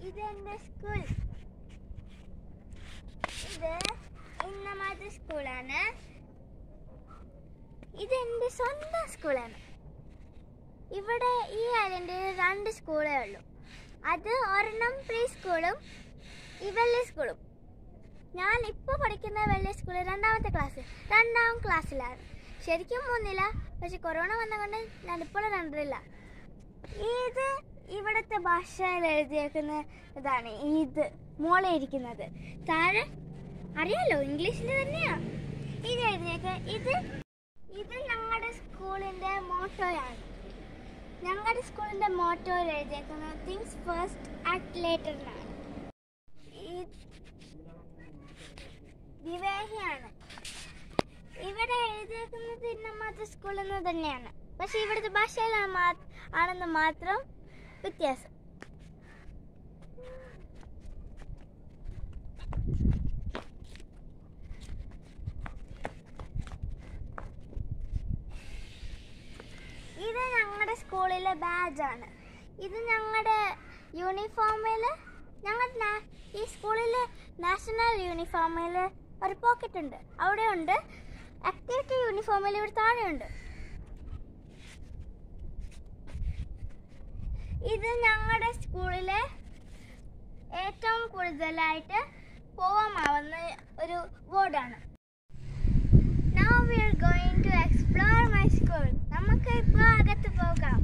ഇത് എൻ്റെ സ്കൂൾ ഇത് ഇന്നമാത്ത സ്കൂളാണ് ഇത് എൻ്റെ സ്വന്തം സ്കൂളാണ് ഇവിടെ ഈ ഐലൻഡിൽ രണ്ട് സ്കൂളേ ഉള്ളൂ അത് ഒരെണ്ണം പ്രീ സ്കൂളും ഈ വെള്ളി സ്കൂളും ഞാൻ ഇപ്പോൾ പഠിക്കുന്ന വെള്ളി സ്കൂൾ രണ്ടാമത്തെ ക്ലാസ് രണ്ടാം ക്ലാസ്സിലാണ് ശരിക്കും മൂന്നില്ല പക്ഷെ കൊറോണ വന്നതുകൊണ്ട് ഞാൻ ഇപ്പോൾ രണ്ടില്ല ഇത് ഇവിടുത്തെ ഭാഷയിൽ എഴുതിയേക്കുന്ന ഇതാണ് ഇത് മോളെ ഇരിക്കുന്നത് താഴെ അറിയാലോ ഇംഗ്ലീഷിൽ തന്നെയാ ഇത് എഴുതിയേക്ക ഇത് ഇത് ഞങ്ങളുടെ സ്കൂളിന്റെ മോട്ടോയാണ് ഞങ്ങളുടെ സ്കൂളിന്റെ മോട്ടോയിൽ എഴുതിയേക്കുന്നത് തിങ്സ് ഫസ്റ്റ് ആക്ട് ലേറ്റർ എന്നാണ് വിവേഹിയാണ് ഇവിടെ എഴുതിയേക്കുന്നത് ഇന്നമാത്ര സ്കൂളിൽ നിന്ന് തന്നെയാണ് പക്ഷെ ഇവിടുത്തെ ഭാഷയിലാണ് മാ- ആണെന്ന് മാത്രം വ്യത്യാസം ഇത് ഞങ്ങളുടെ സ്കൂളിലെ ബാഡ്ജാണ് ഇത് ഞങ്ങളുടെ യൂണിഫോമിൽ ഞങ്ങളുടെ ഈ സ്കൂളിൽ നാഷണൽ യൂണിഫോമിൽ ഒരു പോക്കറ്റ് ഉണ്ട് അവിടെ ഉണ്ട് ആക്ടിവിറ്റി യൂണിഫോമിൽ ഇവിടെ താഴെയുണ്ട് ഇത് ഞങ്ങളുടെ സ്കൂളിലെ ഏറ്റവും കൂടുതലായിട്ട് പോവാമാവുന്ന ഒരു ബോർഡാണ് Now we are going to explore my school. നമുക്ക് ഇപ്പോൾ അകത്ത് പോകാം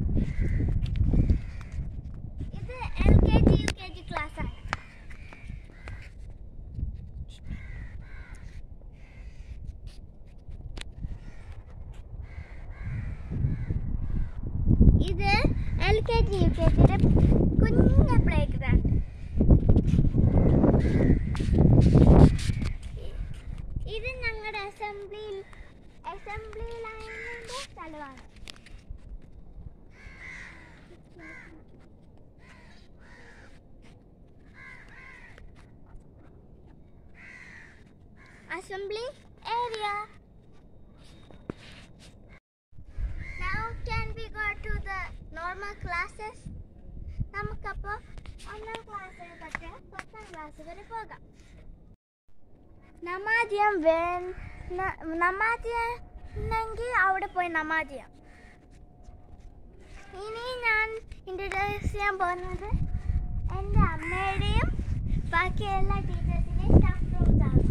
ഇത് L K G U K G class ആണ് ഇത് L K G U K ജിയുടെ കുഞ്ഞ പ്ലേ ഗ്രൗണ്ട് ഇത് ഞങ്ങളുടെ അസംബ്ലിയിൽ അസംബ്ലി ലൈനിന്റെ സ്ഥലമാണ് assembly area Now can we go to the normal classes? നമുക്കപ്പോൾ ഒന്നാം ക്ലാസ് തൊട്ട് പത്താം ക്ലാസ് വരെ പോകാം നമാദ്യം വേ നമാദ്യമെങ്കിൽ അവിടെ പോയി നമാദ്യം ഇനി ഞാൻ ഇൻട്രൊഡ്യൂസ് ചെയ്യാൻ പോകുന്നത് എൻ്റെ അമ്മയുടെയും ബാക്കി എല്ലാ ടീച്ചേഴ്സിൻ്റെയും സ്റ്റാഫ് റൂംസ് ആണ്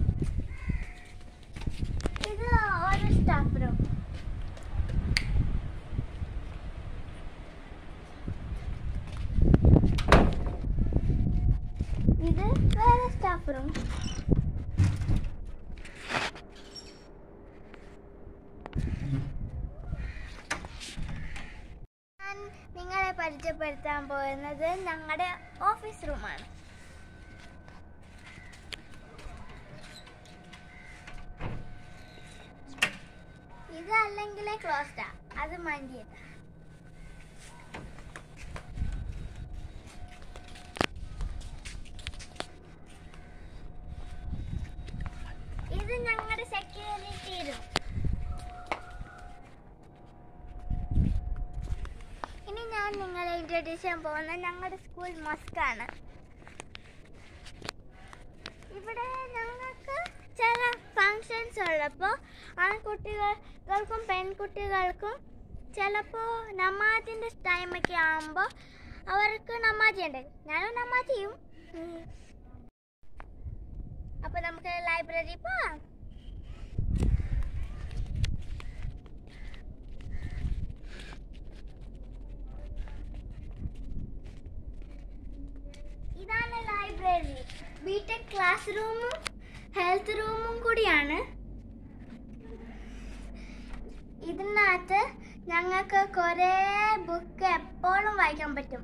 ഇത് ഒരു സ്റ്റാഫ് റൂം ഇത് വേറെ സ്റ്റാഫ് റൂം ഞാൻ നിങ്ങളെ പരിചയപ്പെടുത്താൻ പോകുന്നത് ഞങ്ങളുടെ ഓഫീസ് റൂമാണ് ഇത് അല്ലെങ്കിലേ ക്ലോസ്ഡാ അത് മണ്ടിയതാ ഇത് ഞങ്ങളുടെ സെക്യൂരിറ്റി റൂം ഇനി ഞാൻ നിങ്ങളെ ഇൻട്രൊഡ്യൂസ് ചെയ്യാൻ പോകുന്ന ഞങ്ങളുടെ സ്കൂൾ മസ്കാണ് ഇവിടെ ഞങ്ങൾക്ക് ചില ഫങ്ഷൻസ് ഉള്ളപ്പോൾ ആൺകുട്ടികൾക്കും പെൺകുട്ടികൾക്കും ചിലപ്പോൾ നമാജിൻ്റെ ടൈമൊക്കെ ആകുമ്പോൾ അവർക്ക് നമാജി ഉണ്ട് ഞാനും നമാജ് ചെയ്യും ഉം. അപ്പൊ നമുക്ക് ലൈബ്രറി പോവാം ഇതാണ് ലൈബ്രറി ബിടെക് ക്ലാസ് റൂമും ഹെൽത്ത് റൂമും കൂടിയാണ് ഇതിനകത്ത് ഞങ്ങൾക്ക് കുറേ ബുക്ക് എപ്പോഴും വായിക്കാൻ പറ്റും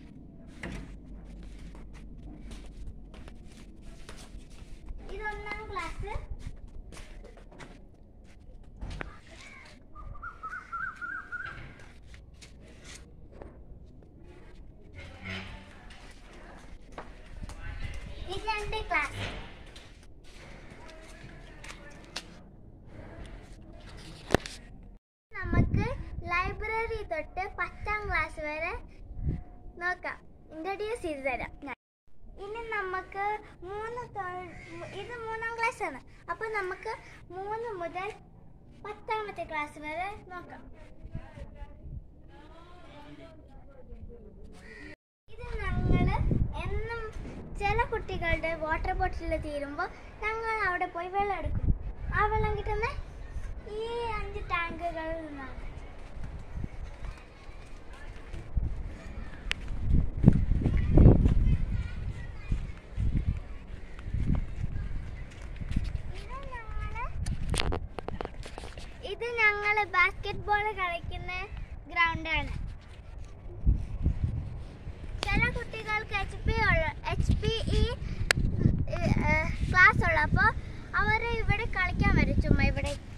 ഇതൊന്നാം ക്ലാസ് ഇത് രണ്ട് ക്ലാസ് നമുക്ക് ലൈബ്രറി തൊട്ട് പത്താം ക്ലാസ് വരെ നോക്കാം ഇൻട്രൊഡ്യൂസ് ചെയ്ത് തരാം ഞാൻ ഇനി നമുക്ക് മൂന്ന് തൊ- ഇത് മൂന്നാം ക്ലാസ് ആണ് അപ്പൊ നമുക്ക് മൂന്ന് മുതൽ പത്താമത്തെ ക്ലാസ് വരെ നോക്കാം ഇത് ഞങ്ങള് എന്നും ചില കുട്ടികളുടെ വാട്ടർ ബോട്ടിൽ തീരുമ്പോൾ ഞങ്ങൾ അവിടെ പോയി വെള്ളം എടുക്കും ആ വെള്ളം കിട്ടുന്ന ഈ അഞ്ച് ടാങ്കുകളിൽ നിന്നാണ് ഇത് ഞങ്ങള് ഇത് ഞങ്ങൾ ബാസ്കറ്റ് ബോൾ കളിക്കുന്ന ഗ്രൗണ്ടാണ് ചില കുട്ടികൾക്ക് എച്ച് പി ഉള്ള എച്ച് പി ഇ ക്ലാസ് ഉള്ളപ്പോൾ അവർ ഇവിടെ കളിക്കാൻ വരും ചുമ്മാ ഇവിടെ